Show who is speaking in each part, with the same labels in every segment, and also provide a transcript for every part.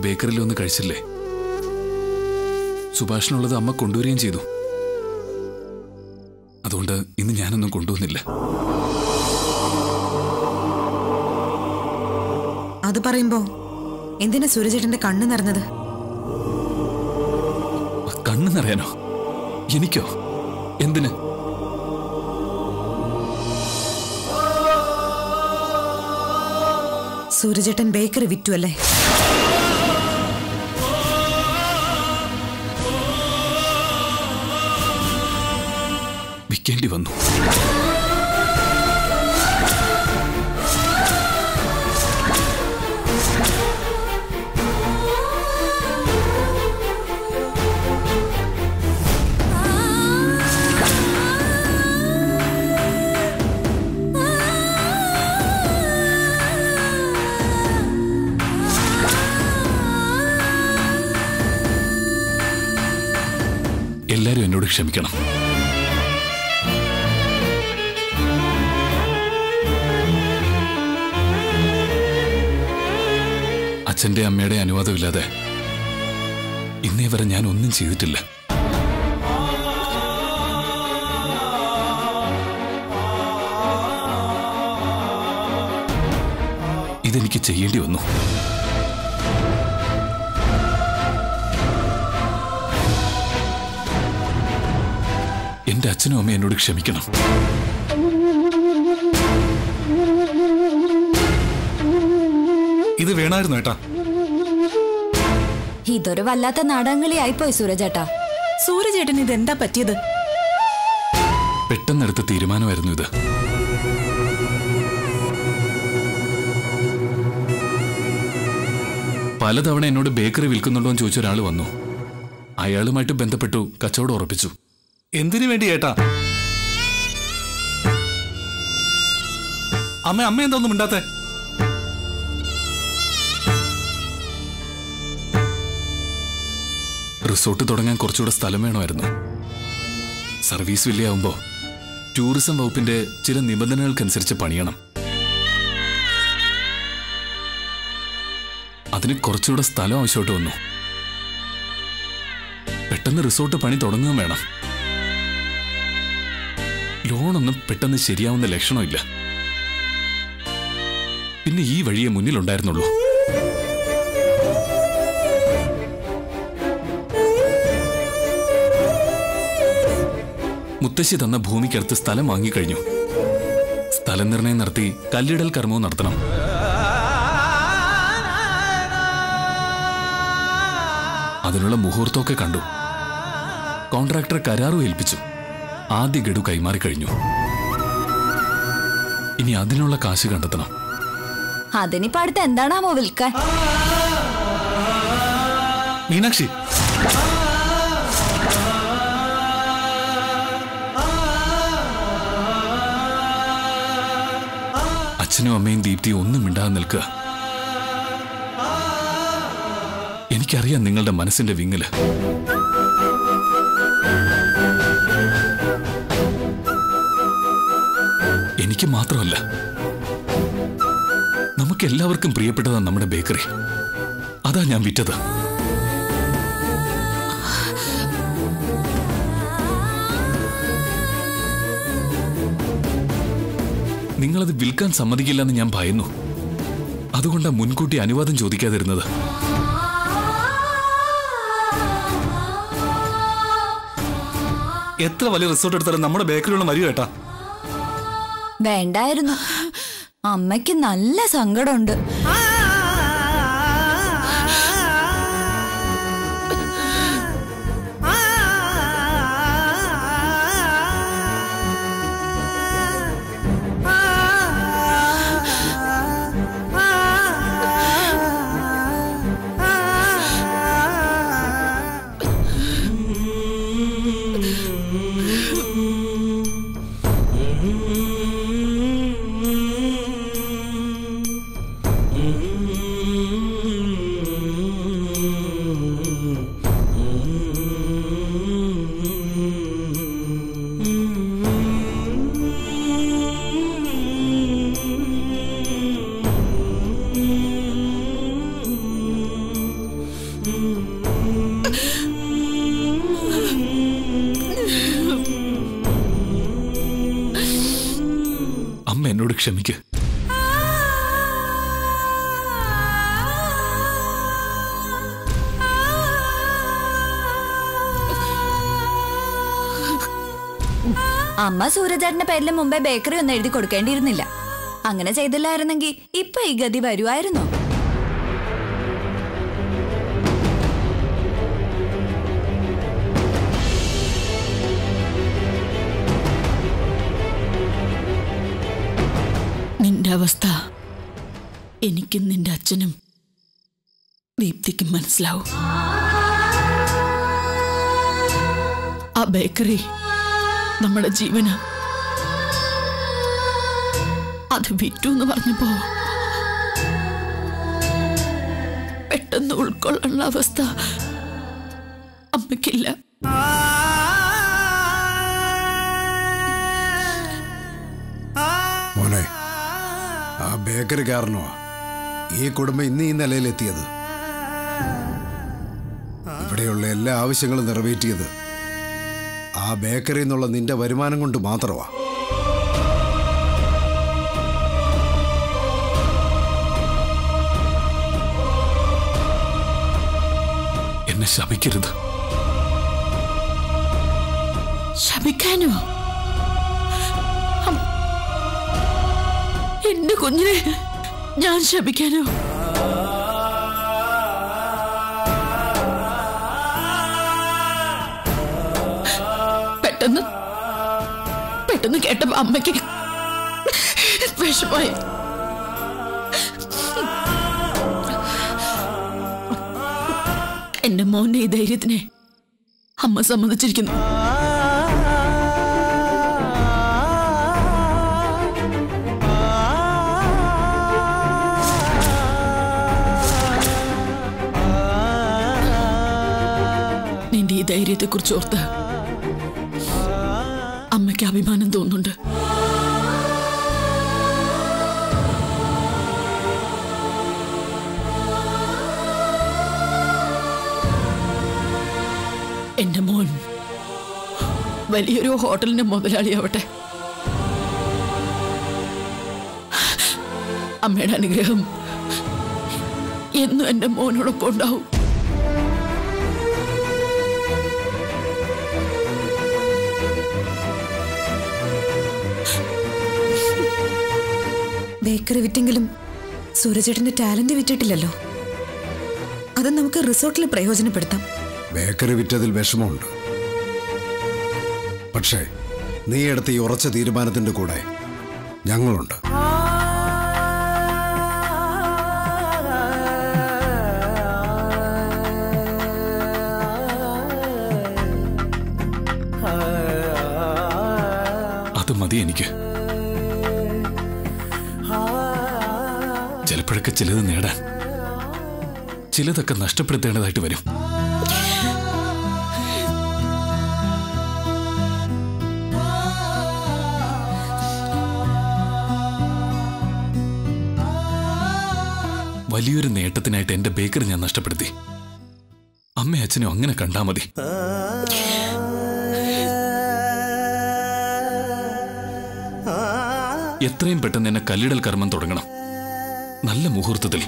Speaker 1: ബേക്കറിയിൽ ഒന്ന് കഴിച്ചില്ലേ സുഭാഷിനുള്ളത് അമ്മ കൊണ്ടുവരികയും ചെയ്തു അതുകൊണ്ട് ഇന്ന് ഞാനൊന്നും കൊണ്ടുവന്നില്ല
Speaker 2: അത് പറയുമ്പോ എന്തിനാ സൂര്യചേട്ടന്റെ കണ്ണ് നിറഞ്ഞത്
Speaker 1: കണ്ണു നിറയാനോ എനിക്കോ എന്തിന്
Speaker 2: സൂര്യചേട്ടൻ ബേക്കറി വിറ്റു അല്ലേ
Speaker 1: വിൽക്കേണ്ടി വന്നു എല്ലാരും എന്നോട് ക്ഷമിക്കണം അച്ഛന്റെ അമ്മയുടെ അനുവാദമില്ലാതെ ഇന്നേ വരെ ഞാൻ ഒന്നും ചെയ്തിട്ടില്ല ഇതെനിക്ക് ചെയ്യേണ്ടി വന്നു എന്റെ അച്ഛനും അമ്മയും എന്നോട് ക്ഷമിക്കണം
Speaker 3: ഇത് വേണമായിരുന്നു ഏട്ടാ
Speaker 4: ഇതൊരു വല്ലാത്ത നാടകങ്ങളി ആയിപ്പോയി സൂരജേട്ടാ
Speaker 2: സൂര്യചേട്ടൻ ഇതെന്താ പറ്റിയത്
Speaker 1: പെട്ടെന്നെടുത്ത തീരുമാനമായിരുന്നു ഇത് പലതവണ എന്നോട് ബേക്കറി വിൽക്കുന്നുണ്ടോ എന്ന് ചോദിച്ച ഒരാൾ വന്നു അയാളുമായിട്ട് ബന്ധപ്പെട്ടു കച്ചവടം ഉറപ്പിച്ചു
Speaker 3: എന്തിനു വേണ്ടി ഏട്ടാ അമ്മ അമ്മ എന്താ ഒന്നും മിണ്ടാത്തെ
Speaker 1: റിസോർട്ട് തുടങ്ങാൻ കുറച്ചുകൂടെ സ്ഥലം വേണമായിരുന്നു സർവീസ് വില്ലയാവുമ്പോൾ ടൂറിസം വകുപ്പിന്റെ ചില നിബന്ധനകൾക്കനുസരിച്ച് പണിയണം അതിന് കുറച്ചുകൂടെ സ്ഥലം ആവശ്യമായിട്ട് വന്നു പെട്ടെന്ന് റിസോർട്ട് പണി തുടങ്ങുകയും വേണം ലോണൊന്നും പെട്ടെന്ന് ശരിയാവുന്ന ലക്ഷണമില്ല പിന്നെ ഈ വഴിയെ മുന്നിലുണ്ടായിരുന്നുള്ളൂ മുത്തശ്ശി തന്ന ഭൂമിക്കടുത്ത് സ്ഥലം വാങ്ങിക്കഴിഞ്ഞു സ്ഥലം നിർണയം നടത്തി കല്ലിടൽ കർമ്മവും നടത്തണം അതിനുള്ള മുഹൂർത്തമൊക്കെ കണ്ടു കോൺട്രാക്ടർ കരാറും ഏൽപ്പിച്ചു ആദ്യ ഗഡു കൈമാറിക്കഴിഞ്ഞു ഇനി അതിനുള്ള കാശ് കണ്ടെത്തണം
Speaker 4: അതിനിപ്പോ അടുത്ത് എന്താണാമോ വിൽക്കാൻ
Speaker 3: മീനാക്ഷി
Speaker 1: അച്ഛനും അമ്മയും ദീപ്തിയും ഒന്നും മിണ്ടാതെ നിൽക്കുക എനിക്കറിയാം നിങ്ങളുടെ മനസ്സിന്റെ വിങ്ങല് എനിക്ക് മാത്രമല്ല നമുക്ക് എല്ലാവർക്കും പ്രിയപ്പെട്ടതാണ് നമ്മുടെ ബേക്കറി അതാ ഞാൻ വിറ്റത് നിങ്ങളത് വിൽക്കാൻ സമ്മതിക്കില്ലെന്ന് ഞാൻ ഭയന്നു അതുകൊണ്ടാണ് മുൻകൂട്ടി അനുവാദം ചോദിക്കാതിരുന്നത്
Speaker 3: എത്ര വലിയ റിസോർട്ട് എടുത്താലും നമ്മുടെ ബേക്കറിയുള്ള മരിയോ ഏട്ടാ
Speaker 4: വേണ്ടായിരുന്നു അമ്മയ്ക്ക് നല്ല സങ്കടമുണ്ട്
Speaker 1: ക്ഷമിക്ക്
Speaker 4: അമ്മ സൂരജേട്ടന്റെ പേരിൽ മുമ്പേ ബേക്കറി ഒന്നും എഴുതി കൊടുക്കേണ്ടിയിരുന്നില്ല അങ്ങനെ ചെയ്തില്ലായിരുന്നെങ്കിൽ ഇപ്പൊ ഈ ഗതി വരുമായിരുന്നോ
Speaker 5: നിന്റെ അവസ്ഥ എനിക്കും നിന്റെ അച്ഛനും ദീപ്തിക്കും മനസ്സിലാവും ആ ബേക്കറി നമ്മുടെ ജീവന അത് വിറ്റു എന്ന് പറഞ്ഞപ്പോ പെട്ടെന്ന് ഉൾക്കൊള്ളാനുള്ള അവസ്ഥ അമ്മയ്ക്കില്ല
Speaker 6: മോനെ ആ ബേക്കറി കാരണോ ഈ കുടുംബം ഇന്ന് ഈ നിലയിലെത്തിയത് ഇവിടെയുള്ള എല്ലാ ആവശ്യങ്ങളും നിറവേറ്റിയത് ആ ബേക്കറിയിൽ നിന്നുള്ള നിന്റെ വരുമാനം കൊണ്ട് മാത്രമാ
Speaker 1: എന്നെ ശപിക്കരുത്
Speaker 5: ശപിക്കാനോ അം- എന്റെ കുഞ്ഞിനെ ഞാൻ ശപിക്കാനോ പെട്ടെന്ന് പെട്ടെന്ന് കേട്ടപ്പോ അമ്മയ്ക്ക് വിഷമായി എന്റെ മോന്റെ ഈ ധൈര്യത്തിനെ അമ്മ സമ്മതിച്ചിരിക്കുന്നു നിന്റെ ഈ ധൈര്യത്തെക്കുറിച്ച് ഓർത്ത് അമ്മയ്ക്ക് അഭിമാനം തോന്നുന്നുണ്ട് എന്റെ മോൻ വലിയൊരു ഹോട്ടലിന്റെ മുതലാളിയാവട്ടെ അമ്മയുടെ അനുഗ്രഹം എന്നും എന്റെ മോനോടൊപ്പം ഉണ്ടാവും
Speaker 2: ബേക്കറി വിറ്റെങ്കിലും സൂരജേട്ടന്റെ ടാലന്റ് വിറ്റിട്ടില്ലല്ലോ അത് നമുക്ക് റിസോർട്ടിൽ പ്രയോജനപ്പെടുത്താം
Speaker 6: ബേക്കറി വിറ്റതിൽ വിഷമമുണ്ട് പക്ഷേ നീ എടുത്ത ഈ ഉറച്ച തീരുമാനത്തിന്റെ കൂടെ ഞങ്ങളുണ്ട്
Speaker 1: അത് മതി എനിക്ക് ചിലപ്പോഴൊക്കെ ചിലത് നേടാൻ ചിലതൊക്കെ നഷ്ടപ്പെടുത്തേണ്ടതായിട്ട് വരും വലിയൊരു നേട്ടത്തിനായിട്ട് എന്റെ ബേക്കറി ഞാൻ നഷ്ടപ്പെടുത്തി അമ്മയും അച്ഛനും അങ്ങനെ കണ്ടാ മതി എത്രയും പെട്ടെന്ന് എന്നെ കല്ലിടൽ കർമ്മം തുടങ്ങണം നല്ല മുഹൂർത്തത്തിൽ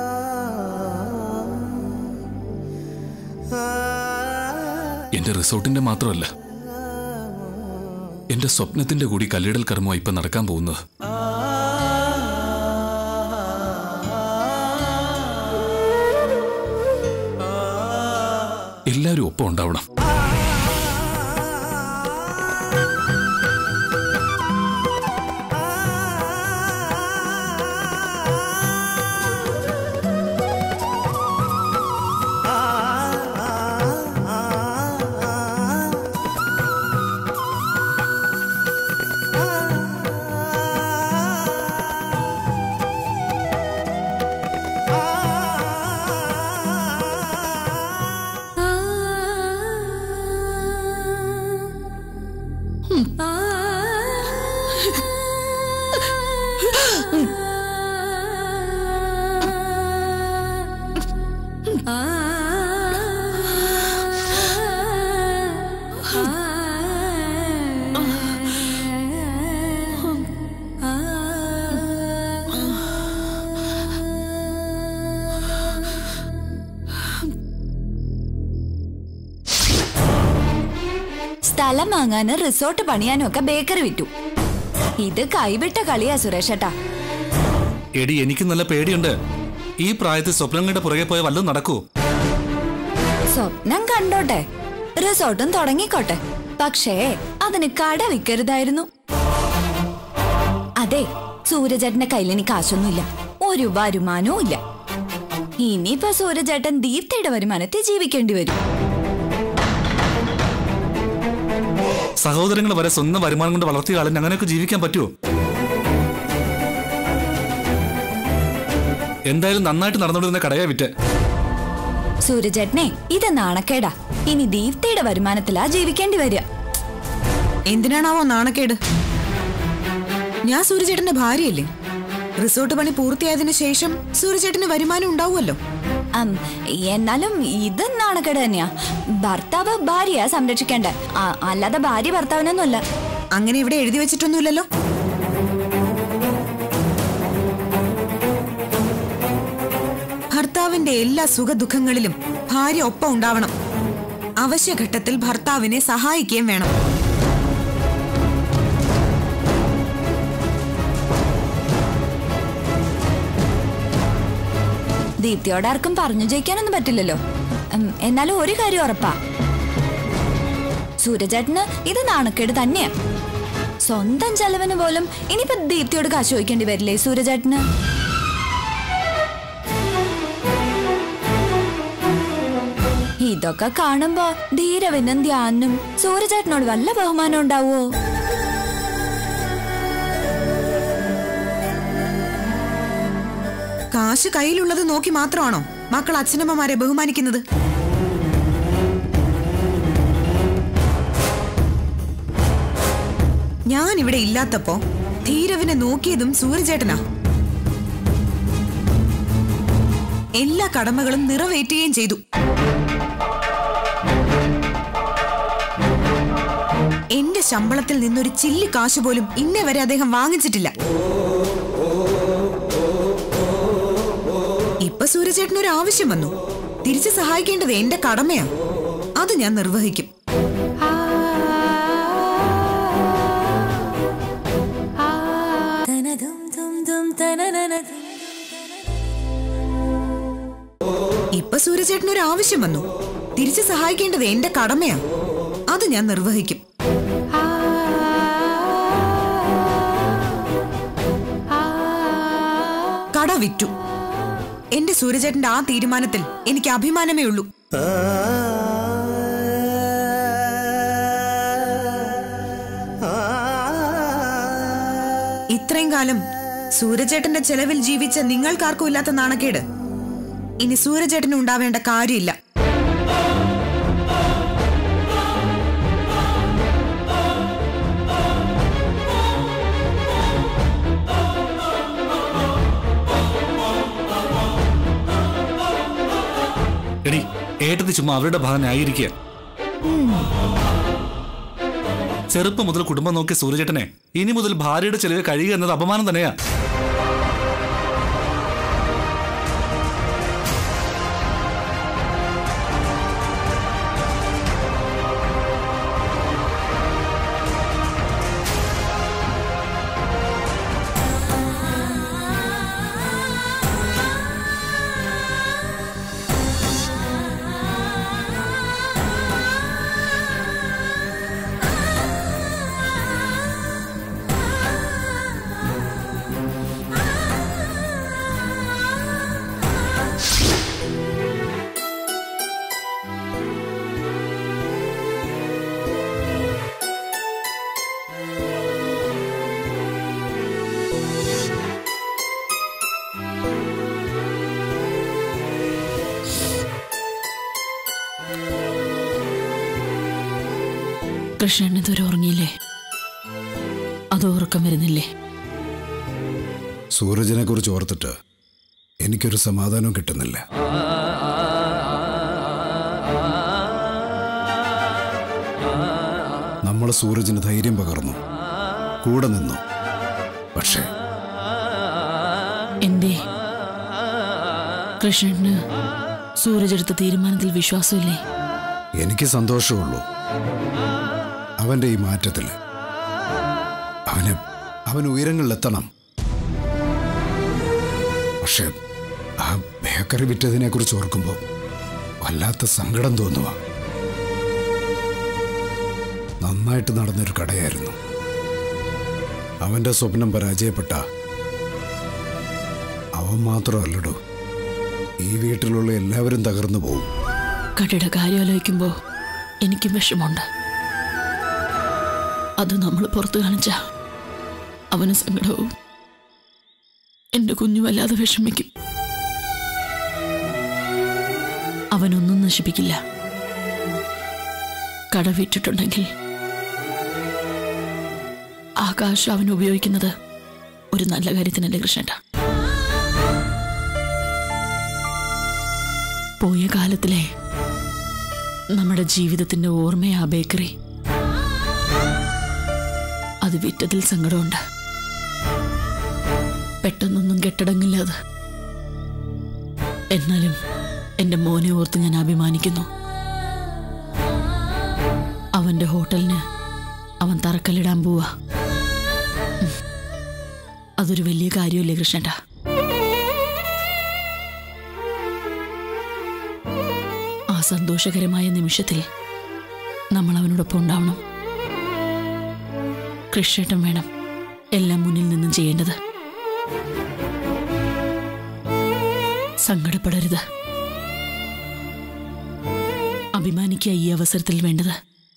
Speaker 1: എന്റെ റിസോർട്ടിന്റെ മാത്രമല്ല എന്റെ സ്വപ്നത്തിന്റെ കൂടി കല്ലിടൽ കർമ്മമാണ് ഇപ്പൊ നടക്കാൻ പോകുന്നത് എല്ലാവരും ഒപ്പം ഉണ്ടാവണം
Speaker 4: സ്ഥലം വാങ്ങാനും റിസോർട്ട് പണിയാനും ഒക്കെ ബേക്കറി വിറ്റു ഇത് കൈവിട്ട കളിയാ സുരേഷേട്ടാ
Speaker 3: എടി എനിക്ക് നല്ല പേടിയുണ്ട് ഈ പ്രായത്തിൽ സ്വപ്നങ്ങളുടെ പുറകെ പോയ വല്ലതും നടക്കൂ
Speaker 4: സ്വപ്നം കണ്ടോട്ടെ റിസോർട്ടും തുടങ്ങിക്കോട്ടെ പക്ഷേ അതിന് കട വിൽക്കരുതായിരുന്നു അതെ സൂര്യചേട്ടന്റെ കയ്യിൽ എനിക്ക് കാശൊന്നുമില്ല ഒരു വരുമാനവും ഇല്ല ഇനിയിപ്പോ സൂര്യചേട്ടൻ ദീപ്തയുടെ വരുമാനത്തിൽ ജീവിക്കേണ്ടി വരും
Speaker 3: സഹോദരങ്ങൾ വരെ സ്വന്തം വരുമാനം കൊണ്ട് വളർത്തിയ ആളിന് അങ്ങനെയൊക്കെ ജീവിക്കാൻ പറ്റുമോ എന്തായാലും നന്നായിട്ട് നടന്നുകൊണ്ടിരുന്ന കടയാ വിറ്റ്
Speaker 4: സൂര്യചേട്ടനെ ഇത് നാണക്കേടാ ഇനി ദീപ്തയുടെ വരുമാനത്തിലാ ജീവിക്കേണ്ടി വരിക
Speaker 2: എന്തിനാണാവോ നാണക്കേട് ഞാൻ സൂര്യചേട്ടന്റെ ഭാര്യയല്ലേ റിസോർട്ട് പണി പൂർത്തിയായതിനു ശേഷം സൂര്യചേട്ടന് വരുമാനം ഉണ്ടാവുമല്ലോ
Speaker 4: അം, എന്നാലും ഇത് നാണക്കേട് തന്നെയാ ഭർത്താവ് ഭാര്യയാ സംരക്ഷിക്കേണ്ട അല്ലാതെ ഭാര്യ ഭർത്താവിനൊന്നുമല്ല
Speaker 2: അങ്ങനെ ഇവിടെ എഴുതി വെച്ചിട്ടൊന്നുമില്ലല്ലോ ഭർത്താവിന്റെ എല്ലാ സുഖദുഃഖങ്ങളിലും ഭാര്യ ഒപ്പം ഉണ്ടാവണം അവശ്യഘട്ടത്തിൽ ഭർത്താവിനെ സഹായിക്കുകയും വേണം
Speaker 4: ദീപ്തിയോട് ആർക്കും പറഞ്ഞു ജയിക്കാനൊന്നും പറ്റില്ലല്ലോ ഉം, എന്നാലും ഒരു കാര്യം ഉറപ്പാ സൂര്യചേട്ടന് ഇത് നാണക്കേട് തന്നെയാ സ്വന്തം ചെലവിന് പോലും ഇനിയിപ്പോ ദീപ്തിയോട് കാശ് ചോദിക്കേണ്ടി വരില്ലേ സൂര്യചേട്ടന് ഇതൊക്കെ കാണുമ്പോ ധീരവിനും ധ്യാനും സൂര്യചേട്ടനോട് വല്ല ബഹുമാനം ഉണ്ടാവോ
Speaker 2: കാശ് കയ്യിലുള്ളത് നോക്കി മാത്രമാണോ മക്കൾ അച്ഛനമ്മമാരെ ബഹുമാനിക്കുന്നത് ഞാൻ ഇവിടെ ഇല്ലാത്തപ്പോ ധീരവിനെ നോക്കിയതും സൂര്യചേട്ടനാ എല്ലാ കടമകളും നിറവേറ്റുകയും ചെയ്തു എന്റെ ശമ്പളത്തിൽ നിന്നൊരു ചില്ലി കാശ് പോലും ഇന്നേ വരെ അദ്ദേഹം വാങ്ങിച്ചിട്ടില്ല ഇപ്പൊ സൂര്യചേട്ടന് ഒരു ആവശ്യം വന്നു തിരിച്ചു സഹായിക്കേണ്ടത് എന്റെ കടമയാ അത് ഞാൻ നിർവഹിക്കും ഇപ്പൊ സൂര്യചേട്ടന് ഒരു ആവശ്യം വന്നു തിരിച്ചു സഹായിക്കേണ്ടത് എന്റെ കടമയാ അത് ഞാൻ നിർവഹിക്കും കട വിറ്റു എന്റെ സൂര്യചേട്ടന്റെ ആ തീരുമാനത്തിൽ എനിക്ക് അഭിമാനമേ ഉള്ളൂ ഇത്രയും കാലം സൂര്യചേട്ടന്റെ ചെലവിൽ ജീവിച്ച നിങ്ങൾക്കാർക്കും ഇല്ലാത്ത നാണക്കേട് ഇനി സൂര്യചേട്ടന് ഉണ്ടാവേണ്ട കാര്യമില്ല
Speaker 3: എടി ഏട്ടത്തി ചുമ്മാ അവരുടെ ഭാഗം ന്യായീകരിക്കുക ചെറുപ്പം മുതൽ കുടുംബം നോക്കിയ സൂര്യചേട്ടനെ ഇനി മുതൽ ഭാര്യയുടെ ചെലവ് കഴിയുക എന്നത് അപമാനം തന്നെയാ
Speaker 5: കൃഷ്ണൻ ഇതുവരെ ഉറങ്ങിയില്ലേ അതോ ഉറക്കം വരുന്നില്ലേ
Speaker 6: സൂരജിനെ കുറിച്ച് ഓർത്തിട്ട് എനിക്കൊരു സമാധാനവും കിട്ടുന്നില്ല നമ്മൾ സൂരജിന് ധൈര്യം പകർന്നു കൂടെ നിന്നു പക്ഷേ
Speaker 5: എന്തേ കൃഷ്ണന് സൂരജ് എടുത്ത തീരുമാനത്തിൽ വിശ്വാസമില്ലേ
Speaker 6: എനിക്ക് സന്തോഷമുള്ളൂ അവന്റെ ഈ മാറ്റത്തിൽ അവന് അവൻ ഉയരങ്ങളിലെത്തണം പക്ഷെ ആ ബേക്കറി വിറ്റതിനെ കുറിച്ച് ഓർക്കുമ്പോൾ വല്ലാത്ത സങ്കടം തോന്നുക നന്നായിട്ട് നടന്നൊരു കടയായിരുന്നു അവന്റെ സ്വപ്നം പരാജയപ്പെട്ട അവൻ മാത്രമല്ലടോ ഈ വീട്ടിലുള്ള എല്ലാവരും തകർന്നു പോകും
Speaker 5: കടയുടെ കാര്യം ആലോചിക്കുമ്പോൾ എനിക്കും വിഷമമുണ്ട് അത് നമ്മൾ പുറത്തു കാണിച്ച അവന് സങ്കടവും എന്റെ കുഞ്ഞു വല്ലാതെ വിഷമിക്കും അവനൊന്നും നശിപ്പിക്കില്ല കട വിറ്റിട്ടുണ്ടെങ്കിൽ ആ കാശ് അവൻ ഉപയോഗിക്കുന്നത് ഒരു നല്ല കാര്യത്തിനല്ലേ കൃഷ്ണേട്ട പോയ കാലത്തിലെ നമ്മുടെ ജീവിതത്തിന്റെ ഓർമ്മയാ ബേക്കറി അത് വിറ്റതിൽ സങ്കടമുണ്ട് പെട്ടെന്നൊന്നും കെട്ടടങ്ങില്ല അത് എന്നാലും എന്റെ മോനെ ഓർത്ത് ഞാൻ അഭിമാനിക്കുന്നു അവന്റെ ഹോട്ടലിന് അവൻ തറക്കല്ലിടാൻ പോവാ ഉം. അതൊരു വലിയ കാര്യമല്ലേ കൃഷ്ണേട്ടാ ആ സന്തോഷകരമായ നിമിഷത്തിൽ നമ്മൾ അവനോടൊപ്പം ഉണ്ടാവണം കൃഷ്ണേട്ടൻ വേണം എല്ലാം മുന്നിൽ നിന്നും ചെയ്യേണ്ടത് സങ്കടപ്പെടരുത് അഭിമാനിക്കുക ഈ അവസരത്തിൽ വേണ്ടത്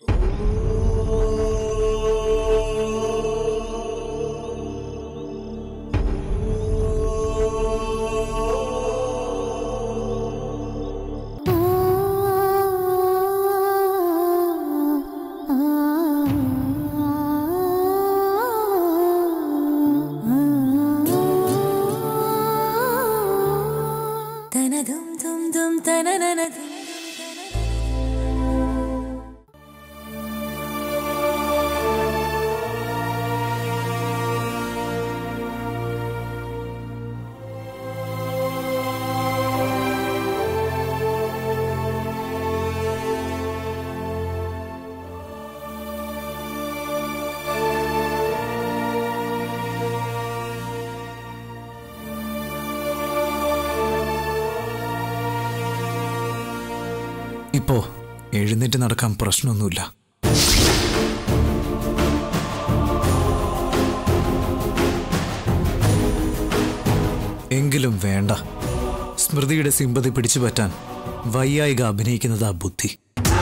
Speaker 7: ഇപ്പോ എഴുന്നേറ്റ് നടക്കാൻ പ്രശ്നമൊന്നുമില്ല എങ്കിലും വേണ്ട സ്മൃതിയുടെ സിമ്പതി പിടിച്ചു പറ്റാൻ വയ്യായിക അഭിനയിക്കുന്നതാ ബുദ്ധി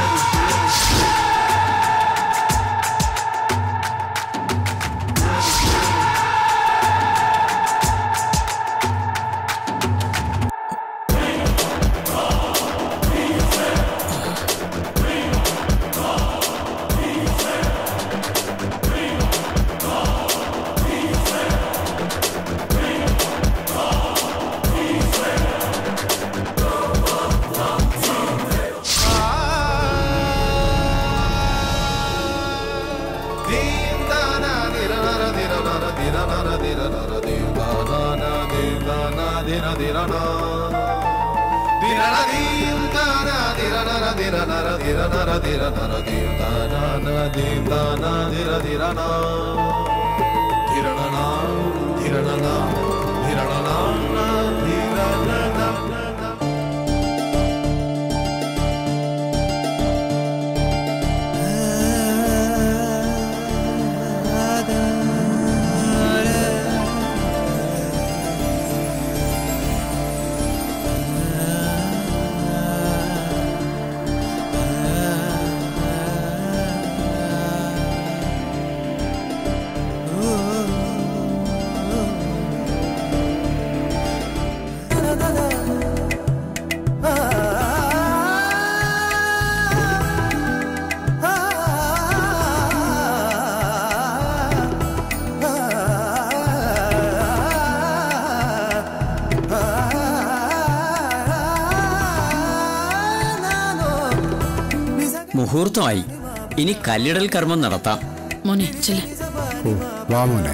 Speaker 8: മുഹൂർത്തമായി ഇനി കല്ലിടൽ കർമ്മം നടത്താം
Speaker 5: മോനെ ചെല്ലേ
Speaker 6: ഓ വാ മോനെ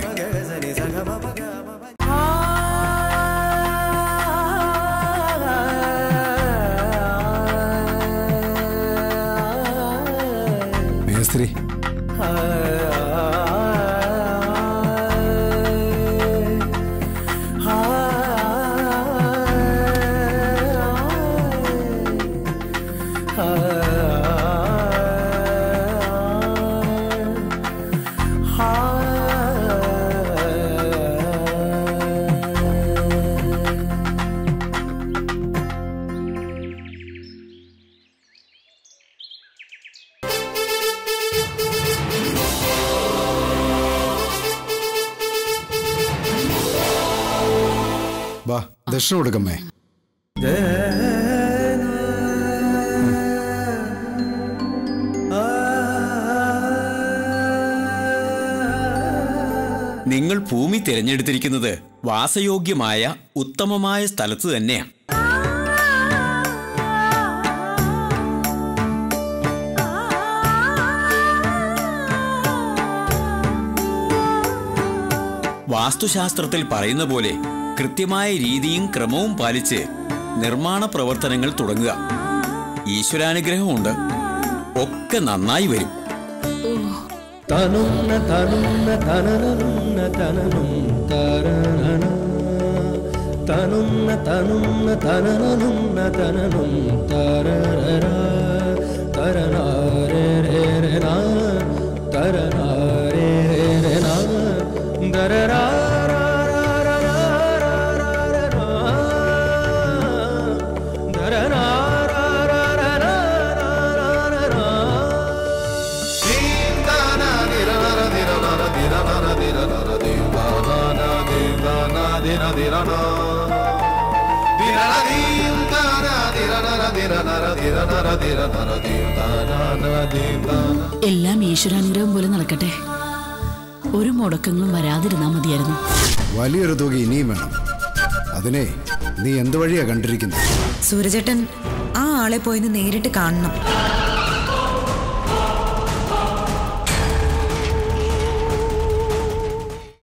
Speaker 6: മേസ്ത്രി ദക്ഷിണ കൊടുക്കമ്മേ
Speaker 8: നിങ്ങൾ ഭൂമി തിരഞ്ഞെടുത്തിരിക്കുന്നത് വാസയോഗ്യമായ ഉത്തമമായ സ്ഥലത്ത് തന്നെയാണ് വാസ്തുശാസ്ത്രത്തിൽ പറയുന്ന പോലെ കൃത്യമായ രീതിയും ക്രമവും പാലിച്ച് നിർമ്മാണ പ്രവർത്തനങ്ങൾ തുടങ്ങുക ഈശ്വരാനുഗ്രഹമുണ്ട് ഒക്കെ നന്നായി വരും
Speaker 9: തനുന്ന തനുന്ന തനനനുന്ന തനനും തരണന തനുന്ന തനുന്ന തനനനുന്ന തനനും തരര തരണാരേ രേ രേ നാ തരണാരേ രേ രേ നാ ദരരാ
Speaker 5: എല്ലാം ഈശ്വരാനുഗ്രഹം പോലെ നടക്കട്ടെ ഒരു മുടക്കങ്ങളും വരാതിരുന്നാ മതിയായിരുന്നു
Speaker 6: വലിയൊരു തുക ഇനിയും വേണം അതിനെ നീ എന്ത് വഴിയാ കണ്ടിരിക്കുന്നത്
Speaker 2: സൂരജേട്ടൻ ആ ആളെ പോയിന്ന് നേരിട്ട് കാണണം